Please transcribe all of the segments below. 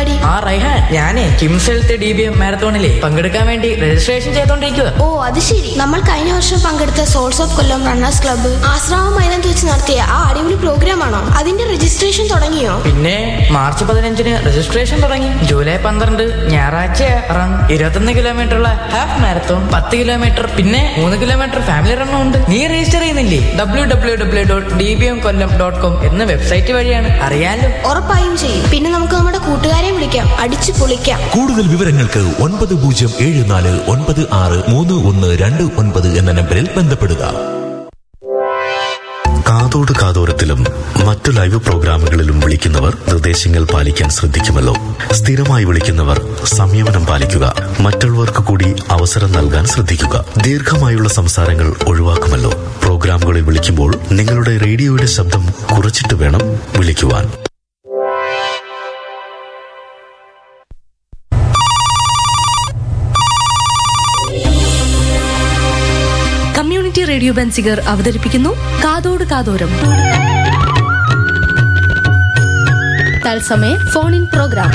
പരിപാടി ആ റൈഹാൻ ഞാനേ KIMS health D B M മാരത്തോണിലെ പങ്കെടുക്കാൻ വേണ്ടി രജിസ്ട്രേഷൻ ചെയ്തോണ്ടിരിക്കുക ഓ അത് ശരി നമ്മൾ കഴിഞ്ഞ വർഷം പങ്കെടുത്ത souls of Kollam runners club Asramam മൈതാനത്ത് വെച്ച് നടത്തിയ ആ അടിപൊളി പ്രോഗ്രാം ആണോ അതിന്റെ രജിസ്ട്രേഷൻ തുടങ്ങിയോ പിന്നെ മാർച്ച് പതിനഞ്ചിന് രജിസ്ട്രേഷൻ തുടങ്ങി ജൂലൈ പന്ത്രണ്ട് ഞായറാഴ്ച റൺ ഇരുപത്തൊന്ന് കിലോമീറ്റർ ഉള്ള ഹാഫ് മാരത്തോൺ പത്ത് കിലോമീറ്റർ പിന്നെ മൂന്ന് കിലോമീറ്റർ ഫാമിലി റണ്ണും ഉണ്ട് നീ രജിസ്റ്റർ ചെയ്യുന്നില്ലേ W W W dot D B M Kollam dot com എന്ന വെബ്സൈറ്റ് വഴിയാണ് അറിയാലോ ഉറപ്പായും ചെയ്യും പിന്നെ നമുക്ക് നമ്മുടെ കൂട്ടുകാരെ വിളിക്കാം അടിച്ചു പൊളിക്കാം കൂടുതൽ വിവരങ്ങൾക്ക് ഒൻപത് പൂജ്യം ഏഴ് നാല് ഒൻപത് ആറ് മൂന്ന് ഒന്ന് രണ്ട് ഒൻപത് എന്ന നമ്പറിൽ ബന്ധപ്പെടുക കാതോട് കാതോരത്തിലും മറ്റു ലൈവ് പ്രോഗ്രാമുകളിലും വിളിക്കുന്നവർ നിർദ്ദേശങ്ങൾ പാലിക്കാൻ ശ്രദ്ധിക്കുമല്ലോ സ്ഥിരമായി വിളിക്കുന്നവർ സംയമനം പാലിക്കുക മറ്റുള്ളവർക്ക് കൂടി അവസരം നൽകാൻ ശ്രദ്ധിക്കുക ദീർഘമായുള്ള സംസാരങ്ങൾ ഒഴിവാക്കുമല്ലോ പ്രോഗ്രാമുകളിൽ വിളിക്കുമ്പോൾ നിങ്ങളുടെ റേഡിയോയുടെ ശബ്ദം കുറച്ചിട്ട് വേണം വിളിക്കുവാൻ കമ്മ്യൂണിറ്റി റേഡിയോ ബൻസിഗർ അവതരിപ്പിക്കുന്നു കാതോട് കാതോരം തത്സമയ ഫോൺ ഇൻ പ്രോഗ്രാം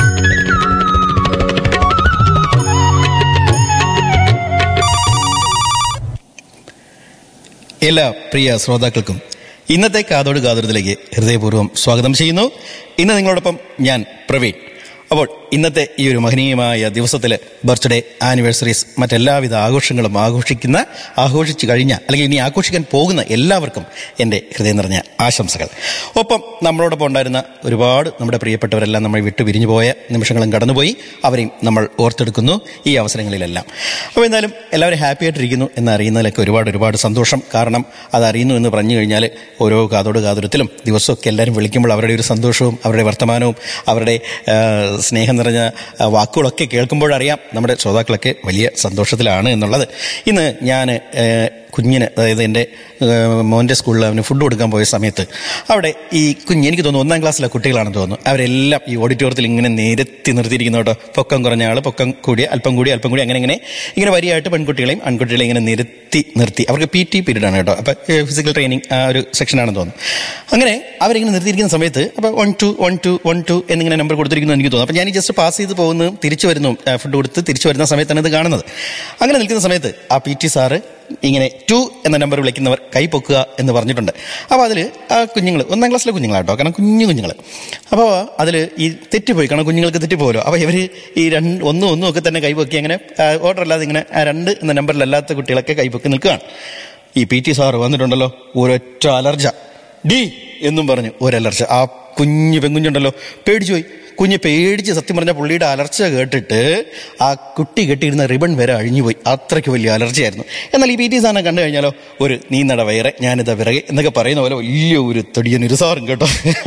എല്ലാ പ്രിയ ശ്രോതാക്കൾക്കും ഇന്നത്തെ കാതോട് കാതോരത്തിലേക്ക് ഹൃദയപൂർവ്വം സ്വാഗതം ചെയ്യുന്നു ഇന്ന് നിങ്ങളോടൊപ്പം ഞാൻ പ്രവീൺ അപ്പോൾ ഇന്നത്തെ ഈ ഒരു മഹനീയമായ ദിവസത്തിൽ ബർത്ത്ഡേ ആനിവേഴ്സറീസ് മറ്റെല്ലാവിധ ആഘോഷങ്ങളും ആഘോഷിക്കുന്ന ആഘോഷിച്ചു കഴിഞ്ഞ അല്ലെങ്കിൽ ഇനി ആഘോഷിക്കാൻ പോകുന്ന എല്ലാവർക്കും എൻ്റെ ഹൃദയം നിറഞ്ഞ ആശംസകൾ ഒപ്പം നമ്മളോടൊപ്പം ഉണ്ടായിരുന്ന ഒരുപാട് നമ്മുടെ പ്രിയപ്പെട്ടവരെല്ലാം നമ്മൾ വിട്ടു പിരിഞ്ഞു പോയ നിമിഷങ്ങളും കടന്നുപോയി അവരെയും നമ്മൾ ഓർത്തെടുക്കുന്നു ഈ അവസരങ്ങളിലെല്ലാം അപ്പോൾ എന്തായാലും എല്ലാവരും ഹാപ്പി ആയിട്ടിരിക്കുന്നു എന്ന് അറിയുന്നതിലൊക്കെ ഒരുപാട് ഒരുപാട് സന്തോഷം കാരണം അത് അറിയുന്നു എന്ന് പറഞ്ഞു കഴിഞ്ഞാൽ ഓരോ കാതോട് കാതോരത്തിലും ദിവസമൊക്കെ എല്ലാവരും വിളിക്കുമ്പോൾ അവരുടെ ഒരു സന്തോഷവും അവരുടെ വർത്തമാനവും അവരുടെ ആ, സ്നേഹം നിറഞ്ഞ ആ, വാക്കുകളൊക്കെ കേൾക്കുമ്പോഴറിയാം നമ്മുടെ ശ്രോതാക്കളൊക്കെ വലിയ സന്തോഷത്തിലാണ് എന്നുള്ളത് ഇന്ന് ഞാൻ കുഞ്ഞിന് അതായത് എൻ്റെ മോൻ്റെ സ്കൂളിൽ അവന് ഫുഡ് കൊടുക്കാൻ പോയ സമയത്ത് അവിടെ ഈ കുഞ്ഞ് എനിക്ക് തോന്നുന്നു ഒന്നാം ക്ലാസ്സിലെ കുട്ടികളാണെന്ന് തോന്നുന്നു അവരെല്ലാം ഈ ഓഡിറ്റോറിയത്തിൽ ഇങ്ങനെ നിരത്തി നിർത്തിയിരിക്കുന്നു കേട്ടോ പൊക്കം കുറഞ്ഞ ആൾ പൊക്കം കൂടിയ അല്പം കൂടി അല്പം കൂടി അങ്ങനെ ഇങ്ങനെ ഇങ്ങനെ വരിയായിട്ട് പെൺകുട്ടികളെയും ആൺകുട്ടികളെയും ഇങ്ങനെ നിരത്തി നിർത്തി അവർക്ക് പി ടി പീരീഡ് ആണ് കേട്ടോ അപ്പോൾ ഫിസിക്കൽ ട്രെയിനിങ് ആ ഒരു സെക്ഷനാണെന്ന് തോന്നുന്നു അങ്ങനെ അവരിങ്ങനെ നിർത്തിയിരിക്കുന്ന സമയത്ത് അപ്പോൾ one two one two one two എന്നിങ്ങനെ നമ്പർ കൊടുത്തിരിക്കുന്നു എന്ന് എനിക്ക് തോന്നുന്നു അപ്പോൾ ഞാൻ ജസ്റ്റ് പാസ് ചെയ്ത് പോകുന്നു തിരിച്ചു വരുന്നു ഫുഡ് കൊടുത്ത് തിരിച്ചു വരുന്ന സമയത്താണ് ഇത് കാണുന്നത് അങ്ങനെ നിൽക്കുന്ന സമയത്ത് ആ പി ടി സാറ് ഇങ്ങനെ ടു എന്ന നമ്പർ വിളിക്കുന്നവർ കൈ പൊക്കുക എന്ന് പറഞ്ഞിട്ടുണ്ട് അപ്പോൾ അതിൽ ആ കുഞ്ഞുങ്ങൾ ഒന്നാം ക്ലാസ്സിലെ കുഞ്ഞുങ്ങളാട്ടോ കാരണം കുഞ്ഞു കുഞ്ഞുങ്ങൾ അപ്പോൾ അതിൽ ഈ തെറ്റിപ്പോയി കാരണം കുഞ്ഞുങ്ങൾക്ക് തെറ്റിപ്പോലോ അപ്പോൾ ഇവർ ഈ രണ്ട് ഒന്നും ഒന്നും ഒക്കെ തന്നെ കൈപൊക്കി അങ്ങനെ ഓർഡർ അല്ലാതെ ഇങ്ങനെ ആ രണ്ട് എന്ന നമ്പറിലല്ലാത്ത കുട്ടികളൊക്കെ കൈപൊക്കി നിൽക്കുകയാണ് ഈ പി ടി സാറ് വന്നിട്ടുണ്ടല്ലോ ഒരൊറ്റ അലർജ ഡി എന്നും പറഞ്ഞു ഒരലർച്ച ആ കുഞ്ഞു പെൺകുഞ്ഞുണ്ടല്ലോ പേടിച്ചു പോയി കുഞ്ഞ് പേടിച്ച് സത്യം പറഞ്ഞ പുള്ളിയുടെ അലർച്ച കേട്ടിട്ട് ആ കുട്ടി കെട്ടിയിരുന്ന റിബൺ വരെ അഴിഞ്ഞുപോയി അത്രയ്ക്ക് വലിയ അലർച്ചയായിരുന്നു എന്നാൽ ഈ പി ടി സാറിനെ കണ്ടു കഴിഞ്ഞാലോ ഒരു നീ നട വയറെ ഞാനിതാ വിറകെ എന്നൊക്കെ പറയുന്ന പോലെ വലിയ ഒരു തൊടിയൻ ഒരു സാറും കേട്ടോ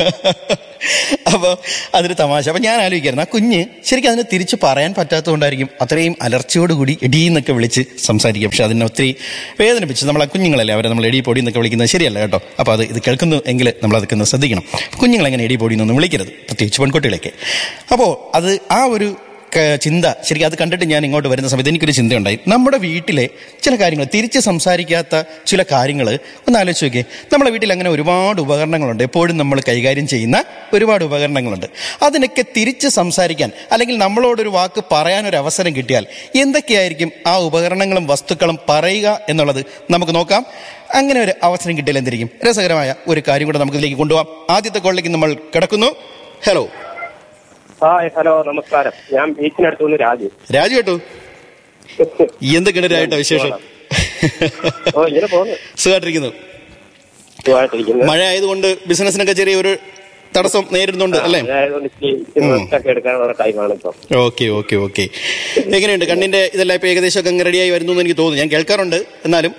അപ്പോൾ അതൊരു തമാശ അപ്പം ഞാൻ ആലോചിക്കായിരുന്നു ആ കുഞ്ഞ് ശരിക്കും അതിന് തിരിച്ച് പറയാൻ പറ്റാത്തതുകൊണ്ടായിരിക്കും അത്രയും അലർച്ചയോടുകൂടി എടി എന്നൊക്കെ വിളിച്ച് സംസാരിക്കുക പക്ഷെ അതിനെ ഒത്തിരി വേദനിപ്പിച്ച് നമ്മൾ ആ കുഞ്ഞുങ്ങളല്ലേ അവരെ നമ്മൾ എടി പൊടി എന്നൊക്കെ വിളിക്കുന്നത് ശരിയല്ല കേട്ടോ അപ്പോൾ അത് ഇത് കേൾക്കുന്നു എങ്കിൽ നമ്മൾ അതൊക്കെ ഒന്ന് ശ്രദ്ധിക്കണം കുഞ്ഞുങ്ങളെങ്ങനെ എടി പൊടി എന്നൊന്നും വിളിക്കരുത് പ്രത്യേകിച്ച് പെൺകുട്ടികളൊക്കെ അപ്പോൾ അത് ആ ഒരു ക- ചിന്ത ശരിക്കും അത് കണ്ടിട്ട് ഞാൻ ഇങ്ങോട്ട് വരുന്ന സമയത്ത് എനിക്കൊരു ചിന്തയുണ്ടായി നമ്മുടെ വീട്ടിലെ ചില കാര്യങ്ങൾ തിരിച്ച് സംസാരിക്കാത്ത ചില കാര്യങ്ങൾ ഒന്ന് ആലോചിച്ച് നോക്കിയേ നമ്മുടെ വീട്ടിൽ അങ്ങനെ ഒരുപാട് ഉപകരണങ്ങളുണ്ട് എപ്പോഴും നമ്മൾ കൈകാര്യം ചെയ്യുന്ന ഒരുപാട് ഉപകരണങ്ങളുണ്ട് അതിനൊക്കെ തിരിച്ച് സംസാരിക്കാൻ അല്ലെങ്കിൽ നമ്മളോടൊരു വാക്ക് പറയാനൊരു അവസരം കിട്ടിയാൽ എന്തൊക്കെയായിരിക്കും ആ ഉപകരണങ്ങളും വസ്തുക്കളും പറയുക എന്നുള്ളത് നമുക്ക് നോക്കാം അങ്ങനെ ഒരു അവസരം കിട്ടിയാൽ എന്തിരിക്കും രസകരമായ ഒരു കാര്യം കൂടെ നമുക്ക് ഇതിലേക്ക് കൊണ്ടുപോകാം ആദ്യത്തെ കോളിലേക്ക് നമ്മൾ കിടക്കുന്നു ഹലോ ഹായ് ഹലോ നമസ്കാരം ഞാൻ ബീച്ചിനടുത്ത് നിന്ന് രാജു രാജു കേട്ടു എന്തൊക്കെയാണ് രാജേട്ടാ വിശേഷം ഓ ഇങ്ങനെ പോകുന്നു സുഖമായിട്ടിരിക്കുന്നു സുഖമായിട്ടിരിക്കുന്നു മഴ ആയതുകൊണ്ട് ബിസിനസ്സിനൊക്കെ ചെറിയൊരു തടസ്സം നേരിടുന്നുണ്ട് അല്ലേ ആയതുകൊണ്ട് ഇച്ചിരി rest ഒക്കെ എടുക്കാനുള്ള ടൈമാണ് ഇപ്പൊ ഓക്കെ ഓക്കെ ഓക്കെ എങ്ങനെയുണ്ട് കണ്ണിന്റെ ഇതെല്ലാം ഇപ്പൊ ഏകദേശം ഒക്കെ അങ്ങ് റെഡിയായി വരുന്നു എന്ന് എനിക്ക് തോന്നുന്നു ഞാൻ കേൾക്കാറുണ്ട് എന്നാലും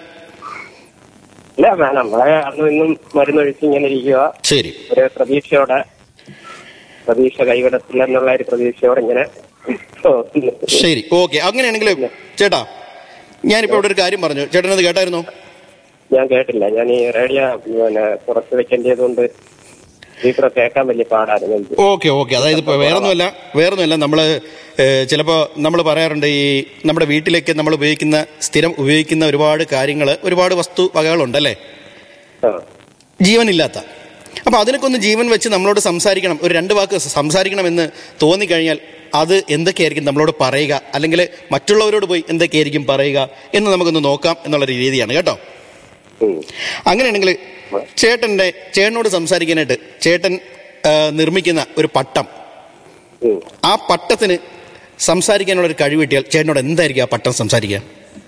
ഇല്ല വേ- നമ്മളെ അന്നും ഇന്നും മരുന്നൊഴിച്ച് ഇങ്ങനെ ഇരിക്കുക ശരി ഒരു പ്രതീക്ഷയോടെ പ്രതീക്ഷ കൈവിടത്തില്ല എന്നുള്ള ഒരു പ്രതീക്ഷയോടെ ഇങ്ങനെ പോകുന്നു. ശരി ഓക്കെ അങ്ങനെയാണെങ്കിൽ ചേട്ടാ ഞാനിപ്പോ ഇവിടെ ഒരു കാര്യം പറഞ്ഞു ചേട്ടനത് കേട്ടായിരുന്നോ ഞാൻ കേട്ടില്ല ഞാൻ ഈ റേഡിയോ പിന്നെ പുറത്ത് വെക്കേണ്ടത് കൊണ്ട് സ്പീക്കർ കേൾക്കാൻ വലിയ പാടായിരുന്നു എനിക്ക് ഓക്കെ ഓക്കെ അതായത് ഇപ്പോൾ വേറൊന്നുമല്ല വേറൊന്നുമല്ല നമ്മൾ ചിലപ്പോൾ നമ്മൾ പറയാറുണ്ട് ഈ നമ്മുടെ വീട്ടിലേക്ക് നമ്മൾ ഉപയോഗിക്കുന്ന സ്ഥിരം ഉപയോഗിക്കുന്ന ഒരുപാട് കാര്യങ്ങൾ ഒരുപാട് വസ്തു വകകളുണ്ടല്ലേ ആ. ജീവനില്ലാത്ത അപ്പോൾ അതിനൊക്കെ ഒന്ന് ജീവൻ വെച്ച് നമ്മളോട് സംസാരിക്കണം ഒരു രണ്ട് വാക്ക് സംസാരിക്കണമെന്ന് തോന്നിക്കഴിഞ്ഞാൽ അത് എന്തൊക്കെയായിരിക്കും നമ്മളോട് പറയുക അല്ലെങ്കിൽ മറ്റുള്ളവരോട് പോയി എന്തൊക്കെയായിരിക്കും പറയുക എന്ന് നമുക്കൊന്ന് നോക്കാം എന്നുള്ള ഒരു രീതിയാണ് കേട്ടോ ഉം. അങ്ങനെയാണെങ്കിൽ ചേട്ടൻ്റെ ചേട്ടനോട് സംസാരിക്കാനായിട്ട് ചേട്ടൻ ആ, നിർമ്മിക്കുന്ന ഒരു പട്ടം ഉം. ആ പട്ടത്തിന് സംസാരിക്കാനുള്ള ഒരു കഴിവ് കിട്ടിയാൽ ചേട്ടനോട് എന്തായിരിക്കും ആ പട്ടം സംസാരിക്കുക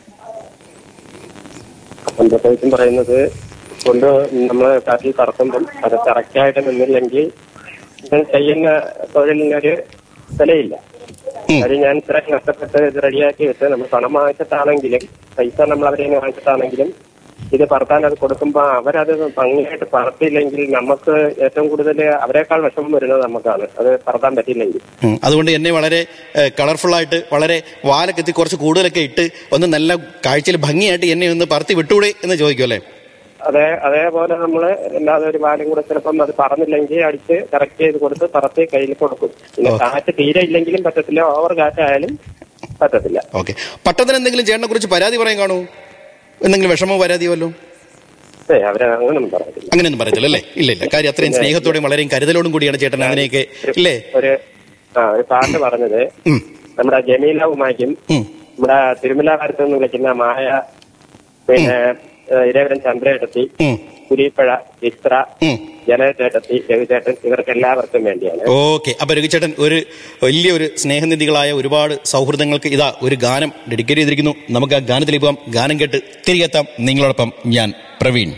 അപ്പം പ്രത്യേകിച്ചും പറയുന്നത് കൊണ്ട് നമ്മൾ കാട്ടിൽ കറക്കുമ്പം അത് കറക്റ്റായിട്ട് നിന്നില്ലെങ്കിൽ ഇത് ചെയ്യുന്ന തൊഴിലിനൊരു വിലയില്ല ഉം. അത് ഞാൻ ഇത്ര കഷ്ടപ്പെട്ട് ഇത് റെഡിയാക്കി വെച്ച് നമ്മൾ പണം വാങ്ങിച്ചിട്ടാണെങ്കിലും പൈസ നമ്മൾ അവരെ നിന്ന് വാങ്ങിച്ചിട്ടാണെങ്കിലും ഇത് പറത്താൻ അത് കൊടുക്കുമ്പോൾ അവരത് ഭംഗിയായിട്ട് പറത്തിയില്ലെങ്കിൽ നമുക്ക് ഏറ്റവും കൂടുതൽ അവരെക്കാൾ വിഷമം വരുന്നത് നമുക്കാണ് അത് പറത്താൻ പറ്റിയില്ലെങ്കിൽ ഉം. അതുകൊണ്ട് എന്നെ വളരെ കളർഫുള്ളായിട്ട് വളരെ വാലൊക്കെ എത്തി കുറച്ച് കൂടുതലൊക്കെ ഇട്ട് ഒന്ന് നല്ല കാഴ്ചയിൽ ഭംഗിയായിട്ട് എന്നെ ഒന്ന് പറത്തി വിട്ടൂടെ എന്ന് ചോദിക്കും അല്ലേ അതേ അതേപോലെ നമ്മൾ അല്ലാതെ ഒരു വാലും കൂടെ ചിലപ്പം അത് പറന്നില്ലെങ്കിൽ അടിച്ച് കറക്റ്റ് ചെയ്ത് കൊടുത്ത് പറത്തി കയ്യിൽ കൊടുക്കും പിന്നെ ഓ. കാറ്റ് തീരെ ഇല്ലെങ്കിലും പറ്റത്തില്ല ഓവർ കാറ്റായാലും പറ്റത്തില്ല ഓക്കെ പട്ടത്തിന് എന്തെങ്കിലും ചേട്ടനെ കുറിച്ച് പരാതി പറയാൻ കാണൂ എന്തെങ്കിലും വിഷമോ പരാതിയോ വല്ലോ ഏ അവരെ അങ്ങനൊന്നും പറയത്തില്ല അങ്ങനെയൊന്നും പറയത്തില്ല അല്ലേ ഇല്ല ഇല്ല കാര്യം അത്രയും സ്നേഹത്തോടെയും വളരെ കരുതലോടും കൂടിയാണ് ചേട്ടൻ അതിനെയൊക്കെ ഇല്ലേ ഒരു ആ ഒരു പാട്ട് പറഞ്ഞത് ഉം. നമ്മുടെ ജമീല ഉമാക്കും ഉം. നമ്മുടെ തിരുമല കാലത്ത് നിന്ന് വിളിക്കുന്ന മായ പിന്നെ ഏ, ഇരവരൻ ചന്ദ്രേട്ടത്തി ഉം. കുരിപ്പഴ ചിത്ര ഉം. ജലചേട്ടത്തി രവിചേട്ടൻ ഇവർക്ക് എല്ലാവർക്കും വേണ്ടിയാണ് ഓക്കെ അപ്പൊ രഘുചേട്ടൻ ഒരു വലിയൊരു സ്നേഹനിധികളായ ഒരുപാട് സൗഹൃദങ്ങൾക്ക് ഇതാ ഒരു ഗാനം ഡെഡിക്കേറ്റ് ചെയ്തിരിക്കുന്നു നമുക്ക് ആ ഗാനത്തിലേക്ക് പോകാം ഗാനം കേട്ട് തിരികെ എത്താം നിങ്ങളോടൊപ്പം ഞാൻ പ്രവീൺ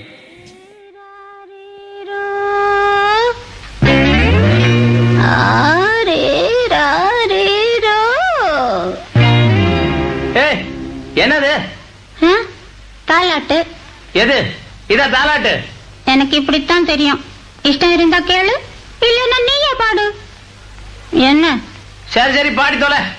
ஏய் என்னது தாலாட்டு எது இதா தாலாட்டு எனக்கு இப்படித்தான் தெரியும் இஷ்டம் இருந்தா கேளு இல்லைன்னா நீயே பாடு என்ன சரி சரி பாடி தொலை